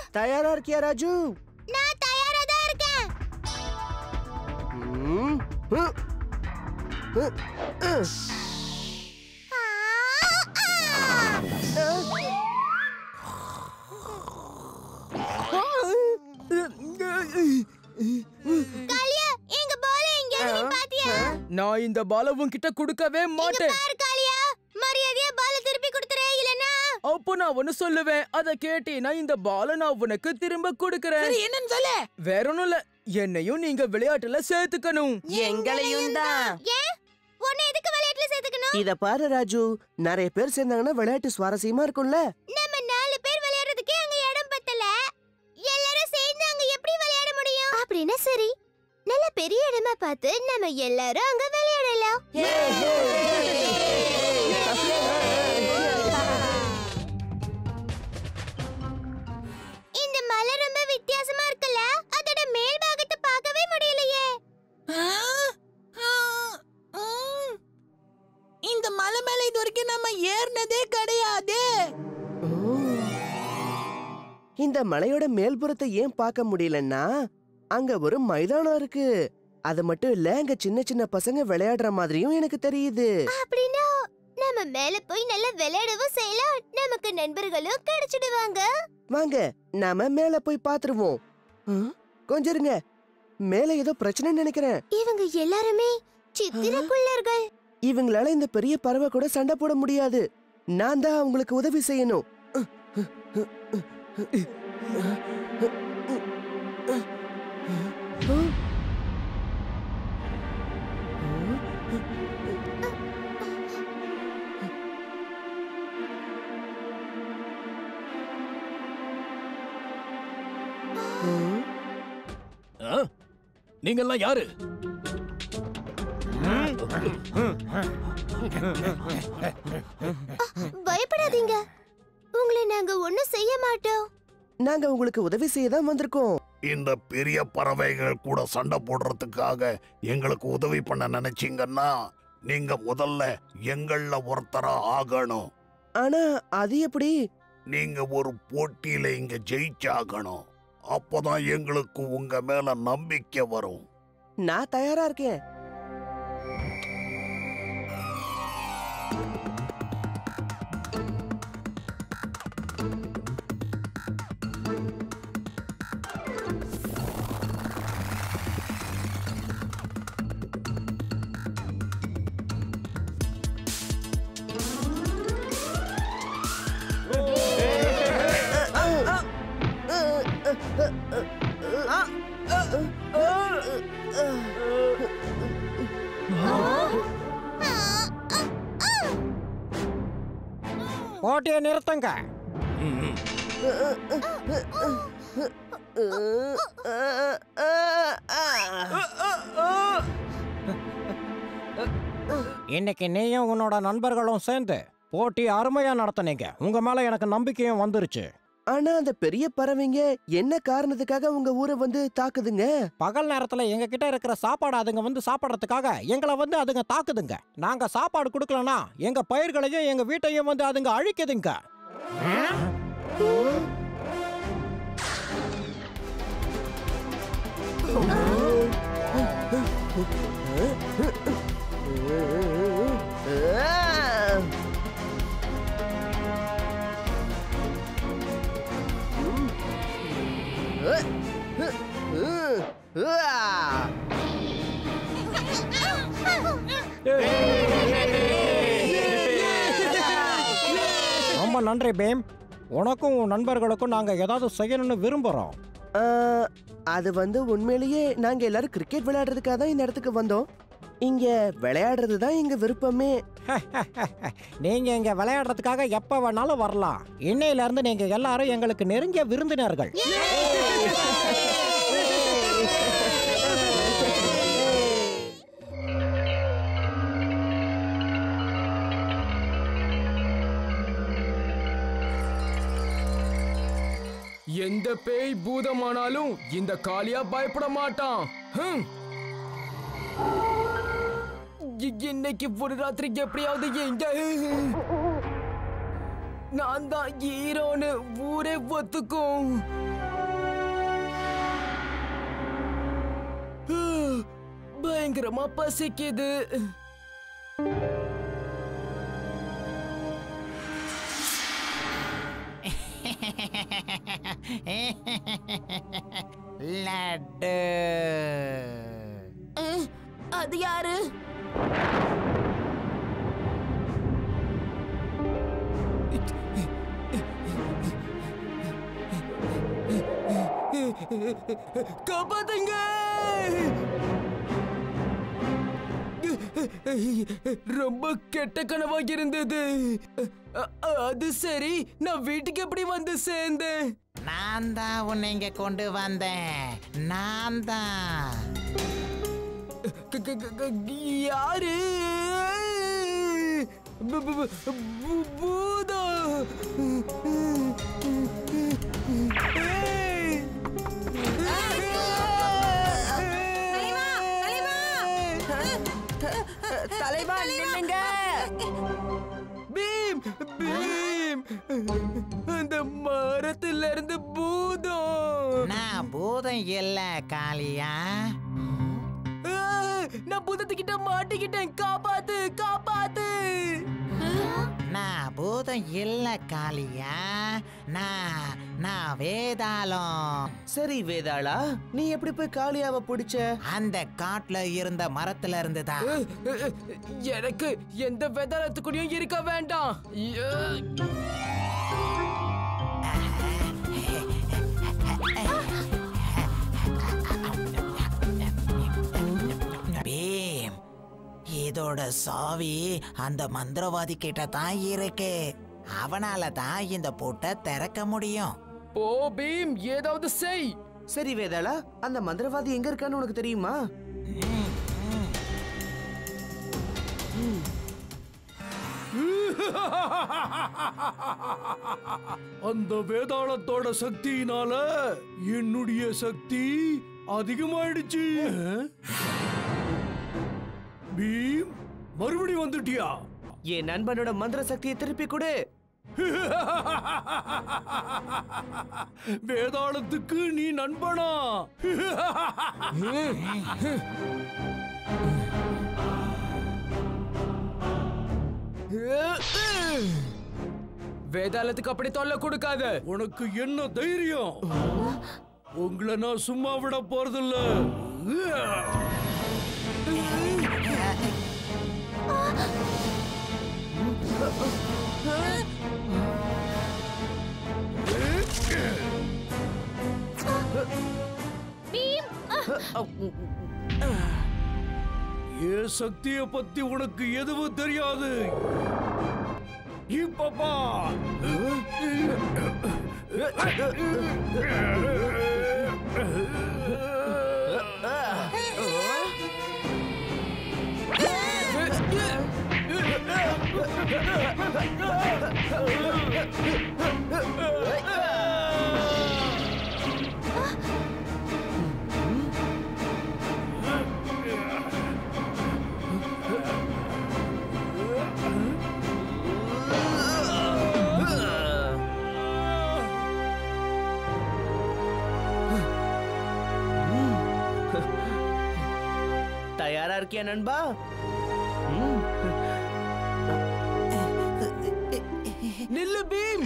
தயாரா இருக்கியா ராஜு நான் தயாரா தான் இருக்கேன் ம், ம், ம், ம். காளியா எங்க பால எங்க நீ பாத்தியா நான் இந்த பால உன்கிட்ட கொடுக்கவே இங்க மாட்டேன் பாரு காளியா மரியாதையா பால திருப்பி கொடுத்துறே இல்லனா அப்போ நான் ஒண்ணு சொல்லுவேன் அத கேட்டீனா இந்த பால நான் உனக்கு திரும்ப கொடுக்கறேன் சரி என்னன்னு சொல்லு வேற ஒண்ணும் இல்ல என்னையும் நீங்க விளையாட்டுல சேர்த்துக்கணும் எங்களையும் தான் ஏன் உன்னை எதுக்கு விளையாட்டுல சேர்த்துக்கணும் இத பாரு ராஜு நிறைய பேர் சேர்ந்தாங்கன்னா விளையாட்டு சுவாரஸ்யமா இருக்கும்ல நம்ம நாலு பேர் விளையாடுறதுக்கே அங்க இடம் பத்தல எல்லாரும் சேர்ந்து அங்க எப்படி விளையாட முடியும் அப்படின்னா சரி நல்ல பெரிய இடமா பார்த்து நம்ம எல்லாரும் அங்க விளையாடலாம் இந்த மலை ரொம்ப வித்தியாசமா இருக்குல்ல அதோட மேல் பாகத்தை பார்க்கவே முடியலையே ஆ, ஆ, ம். இந்த மலை மேல இது வரைக்கும் நம்ம ஏறினதே கிடையாது ஓ. இந்த மலையோட மேல்புறத்தை ஏன் பார்க்க முடியலன்னா அங்க ஒரு மைதானம் இருக்கு அது மட்டும் இல்ல அங்க சின்ன சின்ன பசங்க விளையாடுற மாதிரியும் எனக்கு தெரியுது அப்படின்னா நம்ம மேல போய் நல்லா விளையாடவும் செய்யலாம் நமக்கு நண்பர்களும் கிடைச்சிடுவாங்க வாங்க நாம மேல போய் பாத்துருவோம் ஆ, கொஞ்சம் இருங்க மேல ஏதோ பிரச்சனைன்னு நினைக்கிறேன் இவங்க எல்லாருமே சித்திரக்குள்ளர்கள் இவங்களால இந்த பெரிய பறவை கூட சண்டை போட முடியாது நான் தான் அவங்களுக்கு உதவி செய்யணும் ஆ? நீங்கெல்லாம் யாரு பயப்படாதீங்க உங்களை நாங்க ஒண்ணும் செய்ய மாட்டோம் நாங்க உங்களுக்கு உதவி செய்ய தான் வந்திருக்கோம் இந்த பெரிய பறவைகள் கூட சண்டை போடுறதுக்காக எங்களுக்கு உதவி பண்ண நினைச்சீங்கன்னா நீங்க முதல்ல எங்கள ஒருத்தரா ஆகணும் ஆனா அது எப்படி நீங்க ஒரு போட்டியில இங்க ஜெயிச்சாகணும் அப்பதான் எங்களுக்கு உங்க மேல நம்பிக்கை வரும் நான் தயாரா இருக்கேன் போட்டியை நிறுத்துங்க இன்னைக்கு நீயும் உன்னோட நண்பர்களும் சேர்ந்து போட்டி அருமையா நடத்துனீங்க உங்க மேல எனக்கு நம்பிக்கையும் வந்துருச்சு ஆனா அந்த பெரிய பறவைங்க என்ன காரணத்துக்காக உங்க ஊரை வந்து தாக்குதுங்க பகல் நேரத்துல எங்க கிட்ட இருக்கிற சாப்பாடு அதுங்க வந்து சாப்பிடுறதுக்காக எங்களை வந்து அதுங்க தாக்குதுங்க நாங்க சாப்பாடு கொடுக்கலனா எங்க பயிர்களையும் எங்க வீட்டையும் வந்து அதுங்க அழிக்குதுங்க ரொம்ப நன்றி பீம் உனக்கும் உன் நண்பர்களுக்கும் நாங்க ஏதாவது செய்யணும்னு விரும்புறோம் ஆ, அது வந்து உண்மையிலேயே நாங்க எல்லாரும் கிரிக்கெட் விளையாடுறதுக்காக தான் இந்த இடத்துக்கு வந்தோம் இங்க விளையாடுறது தான் எங்க விருப்பமே நீங்க இங்க விளையாடுறதுக்காக எப்ப வேணாலும் வரலாம் இன்னையில இருந்து நீங்க எல்லாரும் எங்களுக்கு நெருங்கிய விருந்தினர்கள் எந்த பேய் பூதமானாலும் இந்த காளியா பயப்பட மாட்டான் ஹம். இ- இன்னைக்கு ஒரு ராத்திரி எப்படியாவது எங்க நான் தான் ஹீரோன்னு ஊரே ஒத்துக்கும் பயங்கரமா பசிக்குது லட்டு அது யாரு காப்பாத்துங்க ரொம்ப கெட்ட கனவா இருந்தது அ- அ- அது சரி நான் வீட்டுக்கு எப்படி வந்து சேர்ந்தேன் நான் தான் உன்னை இங்க கொண்டு வந்தேன் நான் தான் க- க- க- க- யாரு பு- பு- பு- பூ- பூதம் ஏய்! தலைவா நில்லுங்க பீம் பீம் அந்த மரத்துல இருந்து பூதம் நான் பூதம் இல்ல காளியா ஆ, நான் பூதத்துக்கிட்ட மாட்டிக்கிட்டேன் காப்பாத்து காப்பாத்து நான் பூதம் இல்ல காளியா நான் நான் வேதாளம் சரி வேதாளா நீ எப்படி போய் காளியாவை பிடிச்ச அந்த காட்டுல இருந்த மரத்துல இருந்து தான் எனக்கு எந்த வெதாளத்துக்குடியும் இருக்க வேண்டாம் ஐயோ. பீம் இதோட சாவி அந்த மந்திரவாதி கிட்ட தான் இருக்கு அவனால தான் இந்த பூட்டை திறக்க முடியும் போ பீம் ஏதாவது செய் சரி வேதாளா அந்த மந்திரவாதி எங்க இருக்கான்னு உனக்கு தெரியுமா அந்த வேதாளத்தோட சக்தியினால என்னுடைய சக்தி அதிகமாயிடுச்சு பீம் மறுபடி வந்துட்டியா என் நண்பனோட மந்திர சக்தியை திருப்பி கொடு வேதாளத்துக்கு நீ நண்பனா வேதாளத்துக்கு அப்படி தொல்லை கொடுக்காத உனக்கு என்ன தைரியம் உங்களை நான் சும்மா விட போறதில்ல பீம் என் சக்திய பத்தி உனக்கு எதுவும் தெரியாது இப்பப்பா தயாரா இருக்கியா நண்பா ம். நில்லு பீம்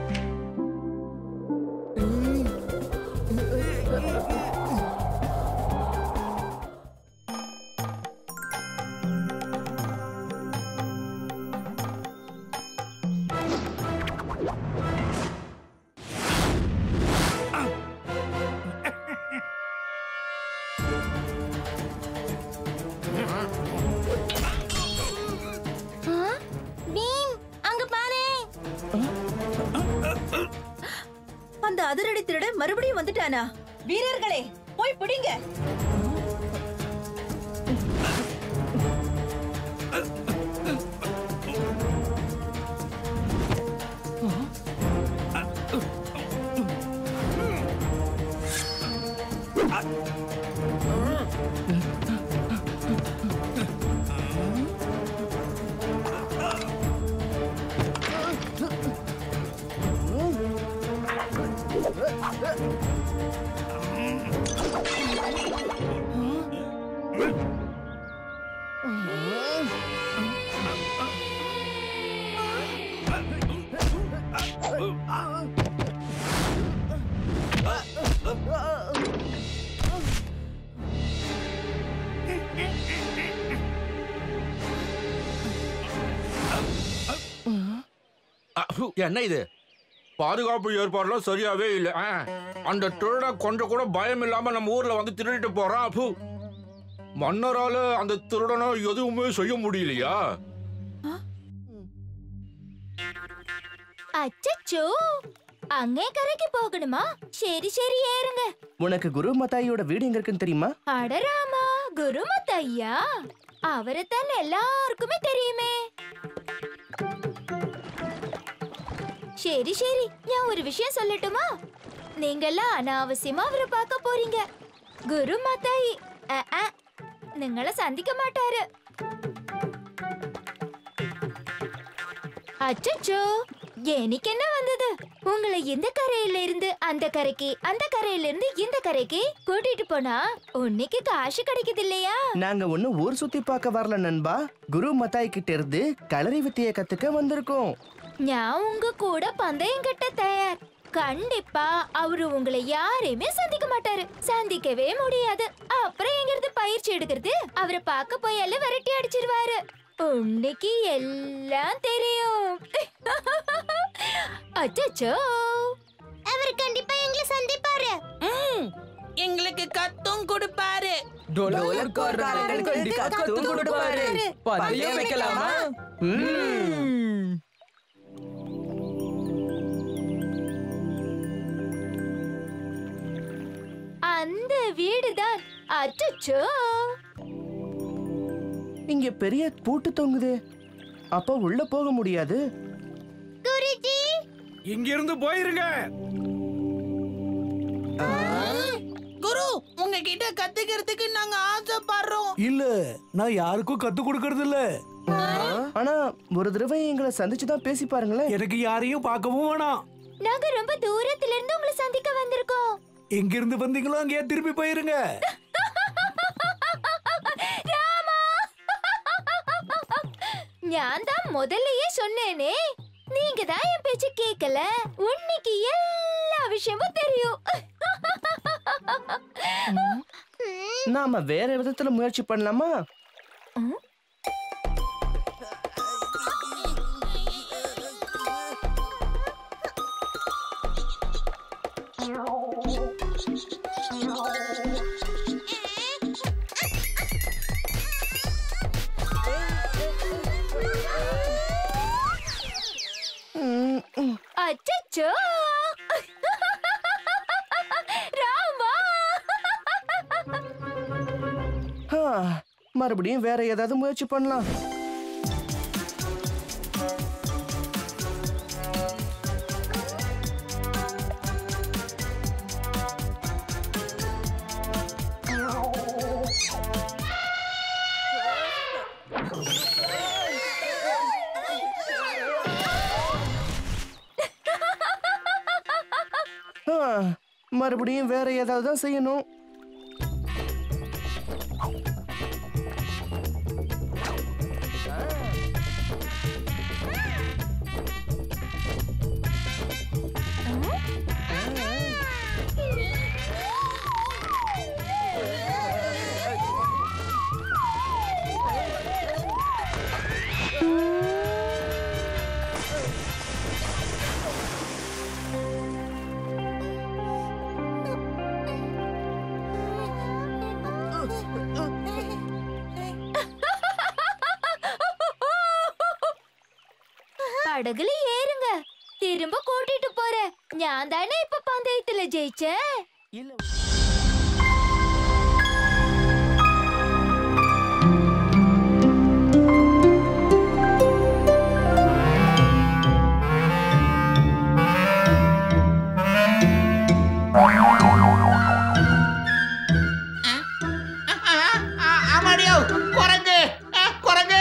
பீம் அங்க பாரு அந்த அதிரடி திருடன் மறுபடியும் வந்துட்டானா வீரர்களே போய் பிடிங்க ஆ என்ன இது பாதுகாப்பு ஏற்பாடுலாம் சரியாவே இல்லை ஆ. அந்த திருட கொஞ்சம் கூட பயம் இல்லாம நம்ம ஊர்ல வந்து திருடிட்டு போறான் பூ மன்னரால அந்த திருடனை எதுவுமே செய்ய முடியலையா அச்சச்சோ அங்கே கரைக்கு போகணுமா சரி சரி ஏறுங்க உனக்கு குரு மத்தாயியோட வீடு எங்க இருக்குன்னு தெரியுமா அடராமா குருமத் ஐயா அவரைத்தான் எல்லாருக்குமே தெரியுமே சரி சரி நான் ஒரு விஷயம் சொல்லட்டுமா நீங்கெல்லாம் அனாவசியமா அவரை பார்க்க போறீங்க குரு மத்தாயி அஹ், அஹ், നിങ്ങളെ സന്ധിക്ക മാട്ടാര് அச்சச்சோ எனக்கு என்ன வந்தது உங்களை இந்த கரையில இருந்து அந்த கரைக்கு அந்த கரையில இருந்து இந்த கரைக்கு கூட்டிட்டு போனா உன்னைக்கு காசு கிடைக்குது இல்லையா நாங்க ஒண்ணு ஊர் சுத்தி பார்க்க வரல நண்பா குரு மத்தாய் கிட்ட இருந்து களரி வித்தைய கத்துக்க வந்திருக்கோம் நான் உங்க கூட பந்தயம் கட்ட தயார் கண்டிப்பா அவரு உங்களை யாரையுமே சந்திக்க மாட்டாரு சந்திக்கவே முடியாது அப்புறம் எங்கிறது பயிற்சி எடுக்கிறது அவரை பார்க்க போயால விரட்டி அடிச்சிருவாரு உன்னைக்கு எல்லாம் தெரியும் அச்சச்சோ அவர் கண்டிப்பா எங்களை சந்திப்பாரு எங்களுக்கு கத்தும் கொடுப்பாரு டொலர்காரர்களுக்கு கத்தும் கொடுப்பாரு பந்தயம் வைக்கலாமா ம். அந்த வீடுதான் அச்சச்சோ இங்க பெரிய பூட்டு தொங்குது அப்ப உள்ள போக முடியாது குருஜி இங்கிருந்து போயிருங்க குரு உங்ககிட்ட கத்துக்கிறதுக்கு நாங்க ஆசைப்படுறோம் இல்ல நான் யாருக்கும் கத்து கொடுக்கறது இல்ல ஆனா ஒரு தடவை எங்களை சந்திச்சுதான் பேசி பாருங்களேன் எனக்கு யாரையும் பார்க்கவும் வேணாம் நாங்க ரொம்ப தூரத்துல இருந்து உங்களை சந்திக்க வந்திருக்கோம் எங்கிருந்து வந்தீங்களோ அங்கேயே திரும்பி போயிருங்க ராமா நான் தான் முதல்லயே சொன்னேனே நீங்க தான் என் பேச்சு கேட்கல உன்னைக்கு எல்லா விஷயமும் தெரியும் நாம வேற விதத்துல முயற்சி பண்ணலாமா ம், ம். அச்சச்சோ ராமா ஆ, மறுபடியும் வேற ஏதாவது முயற்சி பண்ணலாம் ஆ, மறுபடியும் வேற ஏதாவது தான் செய்யணும் படகுல ஏறுங்க திரும்ப கூட்டிட்டு போறேன் நான் தானே இப்ப பந்தயத்துல ஜெயிச்சேன் இல்ல ஆமாடியோ குரங்கு அஹ், குரங்கு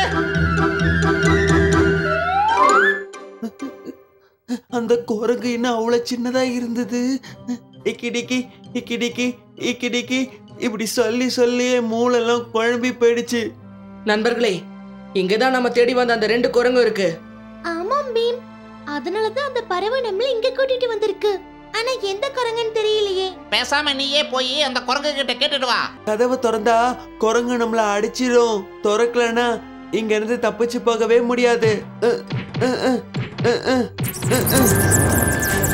அந்த குரங்கு என்ன அவ்வளவு சின்னதா இருந்தது இக்கிடிக்கி இக்கிடிக்கி இக்கிடிக்கி இப்படி சொல்லி சொல்லி என் மூளெல்லாம் குழம்பி போயிடுச்சு நண்பர்களே இங்கதான் நம்ம தேடி வந்த அந்த ரெண்டு குரங்கும் இருக்கு ஆமாம் பீம் அதனாலதான் அந்த பறவை நம்மள இங்க கூட்டிட்டு வந்திருக்கு ஆனா எந்த குரங்குன்னு தெரியலையே பேசாம நீயே போய் அந்த குரங்கு கிட்ட கேட்டுட்டு வா கதவை திறந்தா குரங்கு நம்மள அடிச்சிரும் திறக்கலனா இங்க இருந்து தப்பிச்சு போகவே முடியாது அஹ், அஹ், அஹ். அஹ், அஹ், அஹ், அஹ்.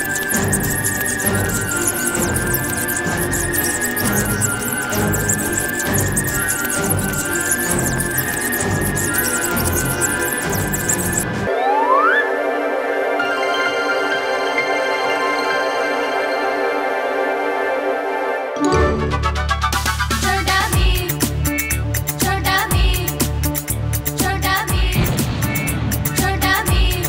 छोटा भीम छोटा भीम छोटा भीम छोटा भीम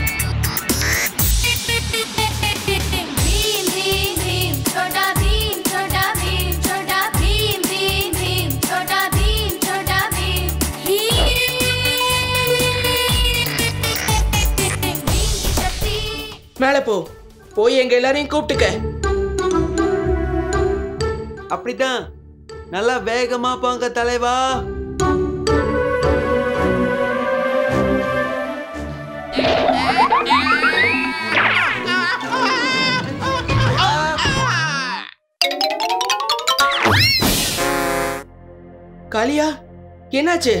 भीम भीम भीम छोटा भीम छोटा भीम छोटा भीम भीम भीम छोटा भीम छोटा भीम भीम की शक्ति மேலே போ போய் எங்க எல்லாரையும் கூப்பிட்டுக்க அப்படிதான் நல்லா வேகமா போங்க தலைவா காளியா என்னாச்சு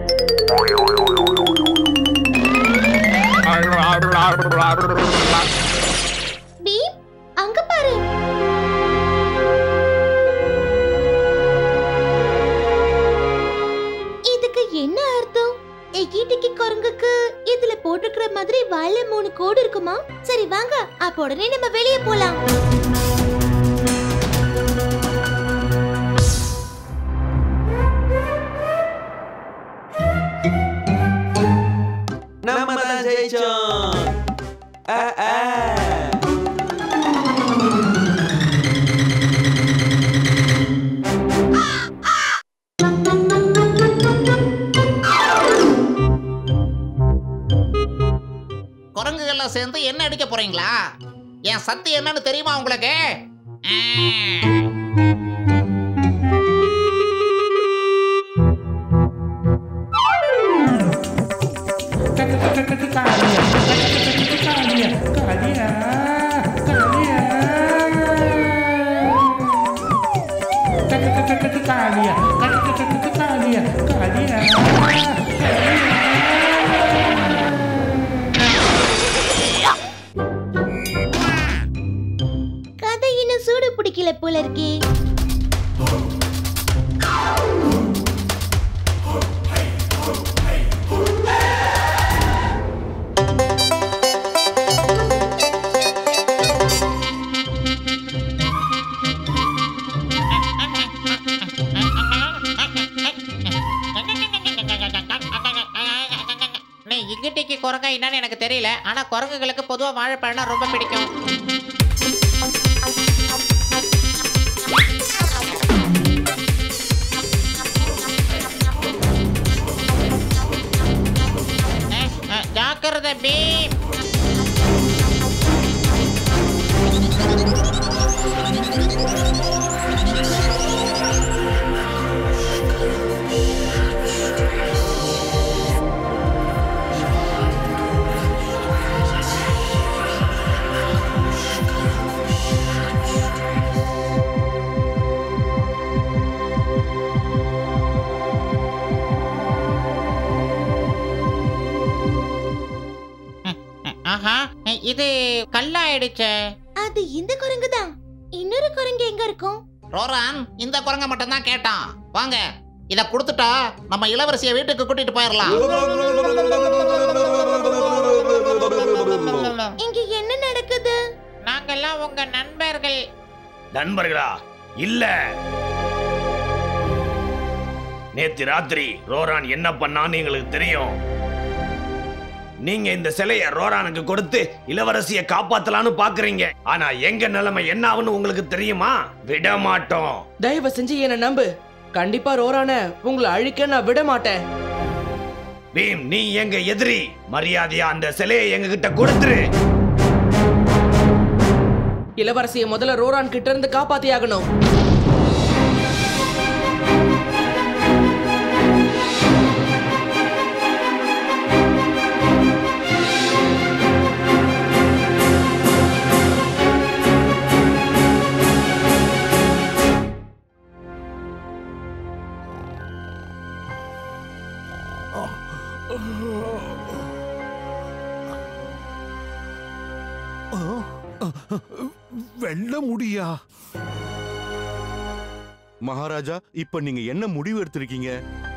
பீம் அங்க பாரு இதுக்கு என்ன அர்த்தம் எகிட்டிக்கு குரங்குக்கு இதுல போட்டிருக்கிற மாதிரி வாயில மூணு கோடு இருக்குமா சரி வாங்க அப்ப உடனே நம்ம வெளியே போலாம் நம்ம தான் ஜெயிச்சோம் ஆ, ஆ. குரங்குகள்லாம் சேர்ந்து என்ன அடிக்க போறீங்களா என் சக்தி என்னன்னு தெரியுமா உங்களுக்கு ஆ. கதை இன்னும் சூடு பிடிக்கல போல இருக்கே நீ இங்கிட்டிக்கு குரங்கா என்னன்னு எனக்கு தெரியல ஆனா குரங்குகளுக்கு பொதுவா வாழைப்பழம்னா ரொம்ப பிடிக்கும் அஹ், அஹ், ஜாக்கிரதை பீம் ஆஹா இது கல்லாயிடுச்சே அது இந்த குரங்கு தான் இன்னொரு குரங்கு எங்க இருக்கும் ரோரான் இந்த குரங்க மட்டும் தான் கேட்டான் வாங்க இத கொடுத்துட்டா நம்ம இளவரசிய வீட்டுக்கு கூட்டிட்டு போயிடலாம் இங்க என்ன நடக்குது நாங்கெல்லாம் உங்க நண்பர்கள் நண்பர்களா இல்ல நேத்து ராத்திரி ரோரான் என்ன பண்ணான்னு எங்களுக்கு தெரியும் நீங்க இந்த சிலைய ரோரானுக்கு கொடுத்து இளவரசிய காப்பாத்தலாம்னு பாக்குறீங்க ஆனா எங்க நிலைமை என்ன ஆகும்னு உங்களுக்கு தெரியுமா விட மாட்டோம் தயவு செஞ்சு என்ன நம்பு கண்டிப்பா ரோரான உங்களை அழிக்க நான் விட மாட்டேன் பீம் நீ எங்க எதிரி மரியாதையா அந்த சிலையை எங்க கிட்ட கொடுத்துரு இளவரசியை முதல்ல ரோரான் கிட்ட இருந்து காப்பாத்தி ஆகணும் வெள்ள முடியா மகாராஜா இப்ப நீங்க என்ன முடிவு எடுத்திருக்கீங்க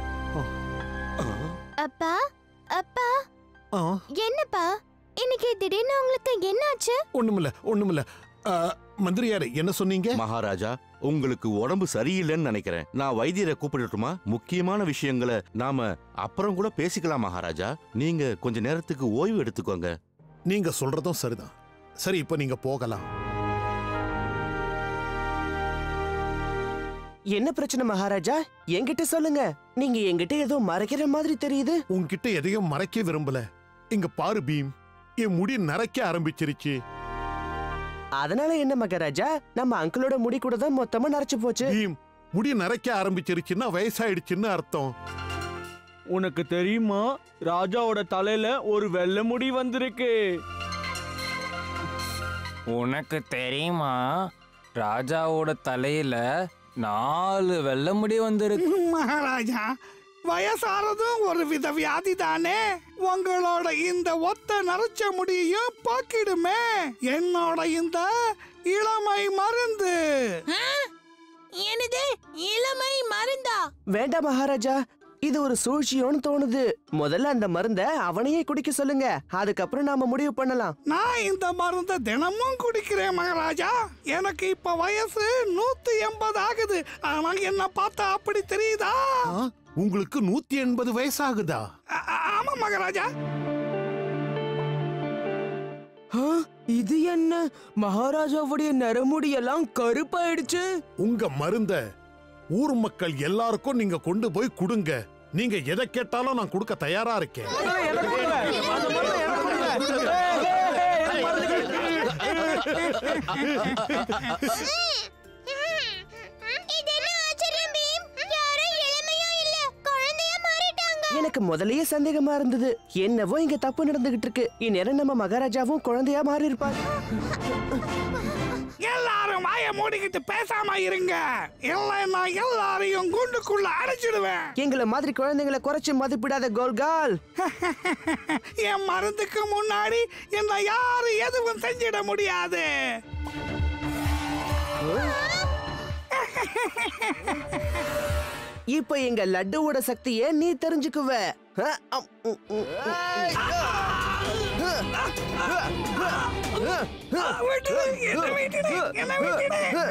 அப்பா அப்பா என்னப்பா இன்னைக்கு திடீர்னு உங்களுக்கு என்னாச்சு ஒண்ணுமில்ல ஒண்ணுமில்ல ஆ, மந்திரியாரே என்ன சொன்னீங்க மகாராஜா உங்களுக்கு உடம்பு சரியில்லைன்னு நினைக்கிறேன் நான் வைத்தியரை கூப்பிடட்டுமா முக்கியமான விஷயங்களை நாம அப்புறம் கூட பேசிக்கலாம் மகாராஜா நீங்க கொஞ்ச நேரத்துக்கு ஓய்வு எடுத்துக்கோங்க நீங்க சொல்றதும் சரிதான் சரி இப்ப நீங்க போகலாம் என்ன பிரச்சனை மகாராஜா என்கிட்ட சொல்லுங்க நீங்க என்கிட்ட ஏதோ மறைக்கிற மாதிரி தெரியுது உன்கிட்ட எதையும் மறைக்க விரும்பல இங்க பாரு பீம் என் முடி நரைக்க ஆரம்பிச்சிருச்சு அதனால என்ன மகாராஜா நம்ம அங்கிளோட முடி கூட தான் மொத்தமா நரைச்சு போச்சு பீம் முடி நரைக்க ஆரம்பிச்சிருச்சுன்னா வயசாயிடுச்சுன்னு அர்த்தம் உனக்கு தெரியுமா ராஜாவோட தலையில ஒரு வெள்ளை முடி வந்திருக்கு உனக்கு தெரியுமா ராஜாவோட தலையில நாலு வெள்ளை முடி வந்திருக்கு மகாராஜா வயசானதும் ஒரு வித வியாதி தானே உங்களோட இந்த ஒத்த நரைச்ச முடியையும் போக்கிடுமே என்னோட இந்த இளமை மருந்து என்னது இளமை மருந்தா வேண்டாம் மகாராஜா இது ஒரு சூழ்ச்சியோன்னு தோணுது முதல்ல அந்த மருந்த அவனையே குடிக்க சொல்லுங்க அதுக்கப்புறம் நாம முடிவு பண்ணலாம் நான் இந்த மருந்தை தினமும் குடிக்கிறேன் மகாராஜா எனக்கு இப்ப வயசு நூத்தி எண்பது ஆகுது ஆனா என்ன பார்த்தா அப்படி தெரியுதா ஆ, உங்களுக்கு நூத்தி எண்பது வயசாகுதா ஆ- ஆமா மகாராஜா இது என்ன மகாராஜாவுடைய நரமுடி எல்லாம் கருப்பாயிடுச்சு உங்க மருந்த ஊர் மக்கள் எல்லாருக்கும் நீங்க கொண்டு போய் கொடுங்க நீங்க எதை கேட்டாலும் நான் கொடுக்க தயாரா இருக்கேன் இது என்ன ஆச்சரியம் பீம் யாரும் இளமையும் இல்ல குழந்தையா மாறிட்டாங்க எனக்கு முதல்லயே சந்தேகமா இருந்தது என்னவோ இங்க தப்பு நடந்துகிட்டு இருக்கு இந்நேரம் நம்ம மகாராஜாவும் குழந்தையா மாறி இருப்பாங்க எல்லாரும் வாய மூடிக்கிட்டு பேசாம இருங்க இல்லைன்னா எல்லாரையும் குண்டுக்குள்ள அடைச்சிடுவேன் எங்களை மாதிரி குழந்தைங்களை குறைச்சு மதிப்பிடாத கோல்கால் என் மருந்துக்கு முன்னாடி என்ன யாரும் எதுவும் செஞ்சிட முடியாது இப்ப எங்க லட்டுவோட சக்தியை நீ தெரிஞ்சுக்குவ அ, அம், உம், உம், விட்டுடு, என்னை விட்டுடு, என்னை விட்டுடு.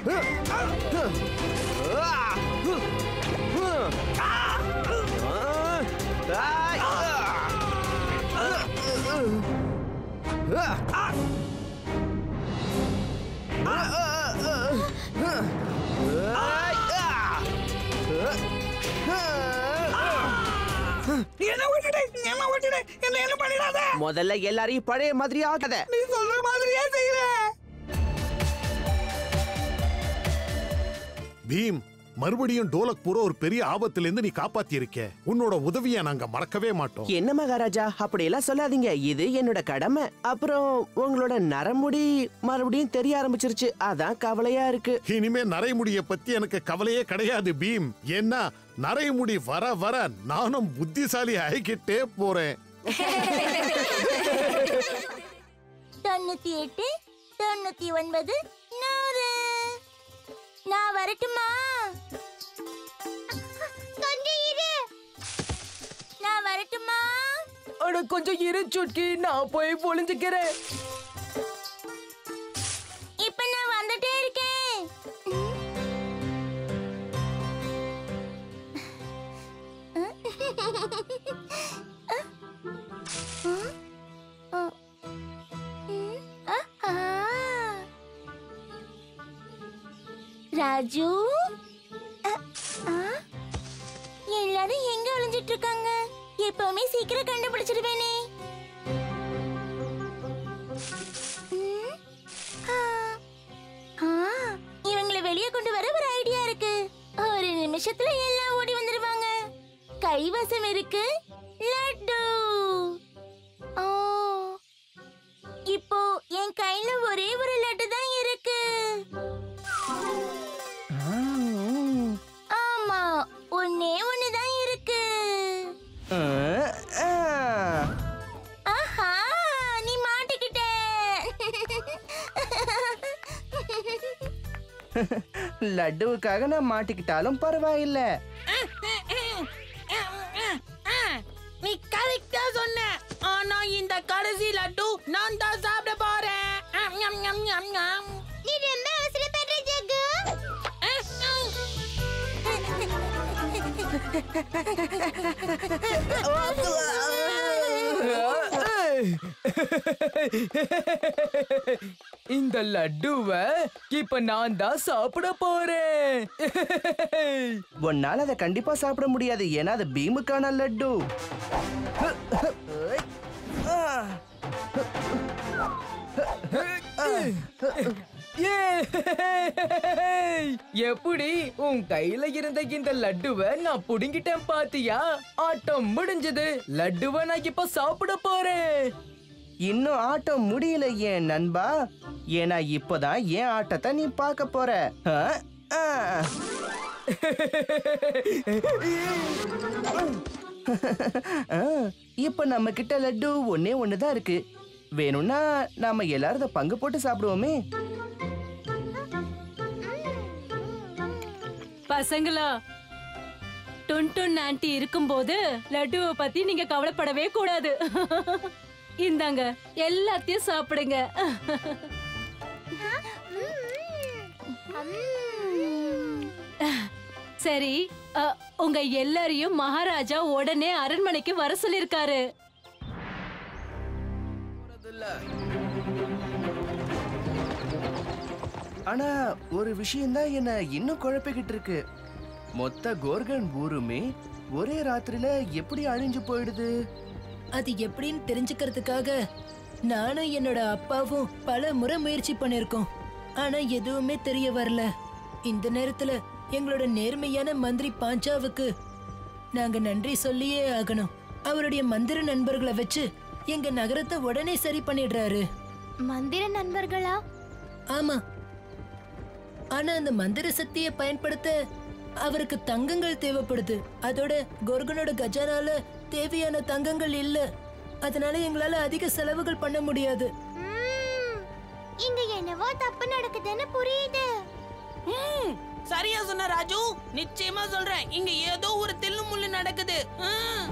என்னை விட்டுடு, என்னை விட்டுடு, என்னை என்ன பண்ணிடாத முதல்ல எல்லாரையும் பழைய மாதிரி ஆகாத நீ சொல்ற மாதிரியே செய்யறேன் பீம் மறுபடியும் டோலக்பூரை ஒரு பெரிய ஆபத்துல இருந்து நீ காப்பாத்தி இருக்க உன்னோட உதவியை நாங்க மறக்கவே மாட்டோம் என்ன மகாராஜா அப்படியெல்லாம் சொல்லாதீங்க இது என்னோட கடமை அப்புறம் உங்களோட நரமுடி மறுபடியும் தெரிய ஆரம்பிச்சிருச்சு அதான் கவலையா இருக்கு இனிமே நரைமுடிய பத்தி எனக்கு கவலையே கிடையாது பீம் ஏன்னா நரைமுடி வர வர நானும் புத்திசாலி ஆகிக்கிட்டே போறேன் தொண்ணூத்தி எட்டு தொண்ணூத்தி ஒன்பது நூறு நான் வரட்டுமா கொஞ்சம் இரு நான் வரட்டுமா அட கொஞ்சம் இரு சுட்கி நான் போய் பொழிஞ்சுக்கிறேன் இப்ப நான் வந்துட்டே இருக்கேன் ராஜு அ, ஆ? எல்லாரும் எங்க ஒளிஞ்சிட்டு இருக்காங்க எப்பவுமே சீக்கிரம் கண்டுபிடிச்சிடுவேனே ம்? ஆ. ஆ, இவங்களை வெளியே கொண்டு வர ஒரு ஐடியா இருக்கு ஒரு நிமிஷத்துல எல்லாம் ஓடி வந்துருவாங்க கைவசம் இருக்கு லட்டு ஓ இப்போ என் கையில ஒரே ஒரு லட்டு தான் இருக்கு ஆமா ஒன்னே ஒண்ணுதான் இருக்கு ஆஹா நீ மாட்டிக்கிட்ட லட்டுவுக்காக நான் மாட்டிக்கிட்டாலும் பரவாயில்ல நீ கரெக்டா சொன்ன ஆனா இந்த கடைசி லட்டு நான் தான் சாப்பிட போறேன் ஆம், ஞம், ஞம், ஞம், ஞம். நீ ரொம்ப அவசரப்படுற ஜக்கு இந்த லட்டுவ இப்ப நான் தான் சாப்பிட போறேன் உன்னால அதை கண்டிப்பா சாப்பிட முடியாது ஏன்னா அது பீமுக்கான லட்டு ஏய்! எப்படி உன் கையில இருந்த இந்த லட்டுவ நான் புடுங்கிட்டேன் பாத்தியா ஆட்டம் முடிஞ்சது லட்டுவ நான் இப்ப சாப்பிட போறேன் இன்னும் ஆட்டம் முடியல ஏன் நண்பா ஏன்னா இப்பதான் என் ஆட்டத்தை நீ பார்க்க போற ஆ? ஆ. ஆ, இப்ப நம்ம கிட்ட லட்டு ஒன்னே ஒண்ணுதான் இருக்கு வேணும்னா நாம எல்லாரும் இதை பங்கு போட்டு சாப்பிடுவோமே பசங்களா டுன்டுன் ஆன்ட்டி இருக்கும்போது லட்டுவை பத்தி நீங்க கவலைப்படவே கூடாது இந்தாங்க எல்லாத்தையும் சாப்பிடுங்க சரி அ, உங்க எல்லாரையும் மகாராஜா உடனே அரண்மனைக்கு வர சொல்லிருக்காரு ஆனா ஒரு விஷயம்தான் என்ன இன்னும் குழப்பிக்கிட்டு இருக்கு மொத்த கோர்கன் ஊருமே ஒரே ராத்திரில எப்படி அழிஞ்சு போயிடுது அது எப்படின்னு தெரிஞ்சுக்கிறதுக்காக நானும் என்னோட அப்பாவும் பல முறை முயற்சி பண்ணிருக்கோம் ஆனா எதுவுமே தெரிய வரல இந்த நேரத்துல எங்களோட நேர்மையான மந்திரி பாஞ்சாவுக்கு நாங்க நன்றி சொல்லியே ஆகணும் அவருடைய மந்திர நண்பர்களை வச்சு எங்க நகரத்தை உடனே சரி பண்ணிடுறாரு மந்திர நண்பர்களா ஆமா ஆனா அந்த மந்திர சக்தியை பயன்படுத்த அவருக்கு தங்கங்கள் தேவைப்படுது அதோட கொர்கனோட கஜானால தேவையான தங்கங்கள் இல்ல அதனால எங்களால அதிக செலவுகள் பண்ண முடியாது இங்க என்னவோ தப்பு நடக்குதுன்னு புரியுது ம், சரியா சொன்ன ராஜு நிச்சயமா சொல்றேன் இங்க ஏதோ ஒரு தில்லு முள்ளு நடக்குது ம்.